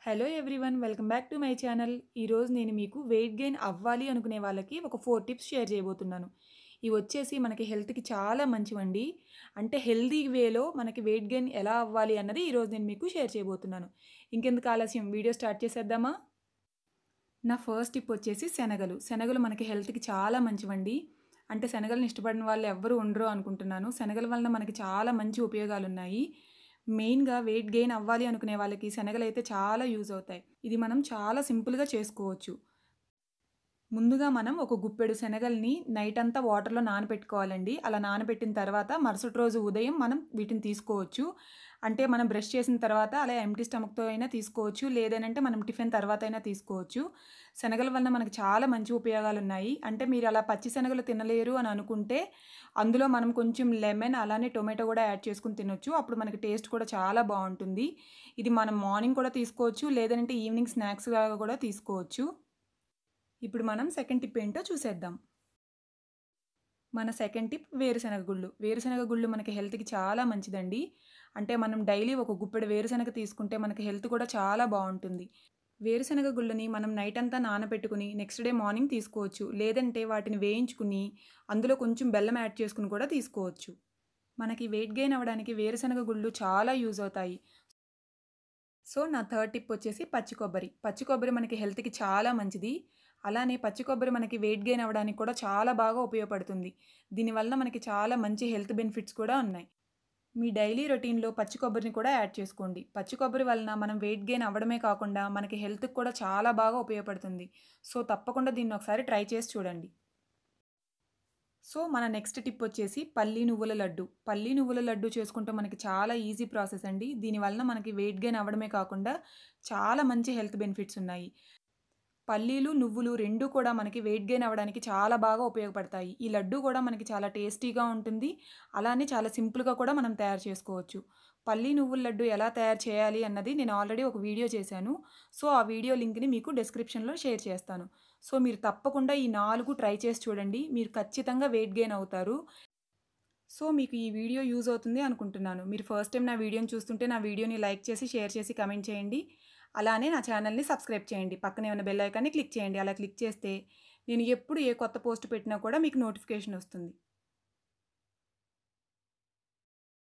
hello everyone welcome back to my channel ఈరోజు నేను మీకు వెయిట్ గెయిన్ అవ్వాలి అనుకునే వాళ్ళకి ఒక ఫోర్ టిప్స్ షేర్ చేయబోతున్నాను ఇవి వచ్చేసి మనకి హెల్త్కి చాలా మంచివండి అంటే హెల్దీ వేలో మనకి వెయిట్ గెయిన్ ఎలా అవ్వాలి అన్నది ఈరోజు నేను మీకు షేర్ చేయబోతున్నాను ఇంకెందుకు ఆలస్యం వీడియో స్టార్ట్ చేసేద్దామా నా ఫస్ట్ టిప్ వచ్చేసి శనగలు శనగలు మనకి హెల్త్కి చాలా మంచివండి అంటే శనగలను ఇష్టపడిన వాళ్ళు ఎవ్వరు ఉండరు అనుకుంటున్నాను శనగల వలన మనకి చాలా మంచి ఉపయోగాలు ఉన్నాయి మెయిన్గా వెయిట్ గెయిన్ అవ్వాలి అనుకునే వాళ్ళకి శనగలు అయితే చాలా యూజ్ అవుతాయి ఇది మనం చాలా సింపుల్గా చేసుకోవచ్చు ముందుగా మనం ఒక గుప్పెడు శనగల్ని నైట్ అంతా వాటర్లో నానబెట్టుకోవాలండి అలా నానబెట్టిన తర్వాత మరుసటి రోజు ఉదయం మనం వీటిని తీసుకోవచ్చు అంటే మనం బ్రష్ చేసిన తర్వాత అలా ఎంటీ స్టమక్తో అయినా తీసుకోవచ్చు లేదనంటే మనం టిఫిన్ తర్వాత అయినా తీసుకోవచ్చు శనగల వలన మనకి చాలా మంచి ఉపయోగాలు ఉన్నాయి అంటే మీరు అలా పచ్చి శనగలు తినలేరు అని అనుకుంటే అందులో మనం కొంచెం లెమన్ అలానే టొమాటో కూడా యాడ్ చేసుకుని తినొచ్చు అప్పుడు మనకి టేస్ట్ కూడా చాలా బాగుంటుంది ఇది మనం మార్నింగ్ కూడా తీసుకోవచ్చు లేదంటే ఈవినింగ్ స్నాక్స్ లాగా కూడా తీసుకోవచ్చు ఇప్పుడు మనం సెకండ్ టిప్ ఏంటో చూసేద్దాం మన సెకండ్ టిప్ వేరుశనగ గుళ్ళు వేరుశనగ గుళ్ళు మనకి హెల్త్కి చాలా మంచిదండి అంటే మనం డైలీ ఒక గుప్పెడు వేరుశనగ తీసుకుంటే మనకి హెల్త్ కూడా చాలా బాగుంటుంది వేరుశనగ గుళ్ళని మనం నైట్ అంతా నానబెట్టుకుని నెక్స్ట్ డే మార్నింగ్ తీసుకోవచ్చు లేదంటే వాటిని వేయించుకుని అందులో కొంచెం బెల్లం యాడ్ చేసుకుని కూడా తీసుకోవచ్చు మనకి వెయిట్ గెయిన్ అవ్వడానికి వేరుశనగ గుళ్ళు చాలా యూజ్ అవుతాయి సో నా థర్డ్ టిప్ వచ్చేసి పచ్చి కొబ్బరి పచ్చి కొబ్బరి మనకి హెల్త్కి చాలా మంచిది అలానే పచ్చి కొబ్బరి మనకి వెయిట్ గెయిన్ అవ్వడానికి కూడా చాలా బాగా ఉపయోగపడుతుంది దీనివల్ల మనకి చాలా మంచి హెల్త్ బెనిఫిట్స్ కూడా ఉన్నాయి మీ డైలీ రొటీన్లో పచ్చి కొబ్బరిని కూడా యాడ్ చేసుకోండి పచ్చి కొబ్బరి వలన మనం వెయిట్ గెయిన్ అవ్వడమే కాకుండా మనకి హెల్త్కి కూడా చాలా బాగా ఉపయోగపడుతుంది సో తప్పకుండా దీన్ని ఒకసారి ట్రై చేసి చూడండి సో మన నెక్స్ట్ టిప్ వచ్చేసి పల్లి నువ్వుల లడ్డు పల్లి నువ్వుల లడ్డు చేసుకుంటే మనకి చాలా ఈజీ ప్రాసెస్ అండి దీనివలన మనకి వెయిట్ గెయిన్ అవ్వడమే కాకుండా చాలా మంచి హెల్త్ బెనిఫిట్స్ ఉన్నాయి పల్లీలు నువ్వులు రెండు కూడా మనకి వెయిట్ గెయిన్ అవ్వడానికి చాలా బాగా ఉపయోగపడతాయి ఈ లడ్డు కూడా మనకి చాలా టేస్టీగా ఉంటుంది అలానే చాలా సింపుల్గా కూడా మనం తయారు చేసుకోవచ్చు పల్లీ నువ్వుల లడ్డు ఎలా తయారు చేయాలి అన్నది నేను ఆల్రెడీ ఒక వీడియో చేశాను సో ఆ వీడియో లింక్ని మీకు డిస్క్రిప్షన్లో షేర్ చేస్తాను సో మీరు తప్పకుండా ఈ నాలుగు ట్రై చేసి చూడండి మీరు ఖచ్చితంగా వెయిట్ గెయిన్ అవుతారు సో మీకు ఈ వీడియో యూజ్ అవుతుంది అనుకుంటున్నాను మీరు ఫస్ట్ టైం నా వీడియోని చూస్తుంటే నా వీడియోని లైక్ చేసి షేర్ చేసి కమెంట్ చేయండి అలానే నా ఛానల్ని సబ్స్క్రైబ్ చేయండి పక్కనే ఉన్న బెల్ ఐకాన్ని క్లిక్ చేయండి అలా క్లిక్ చేస్తే నేను ఎప్పుడు ఏ కొత్త పోస్ట్ పెట్టినా కూడా మీకు నోటిఫికేషన్ వస్తుంది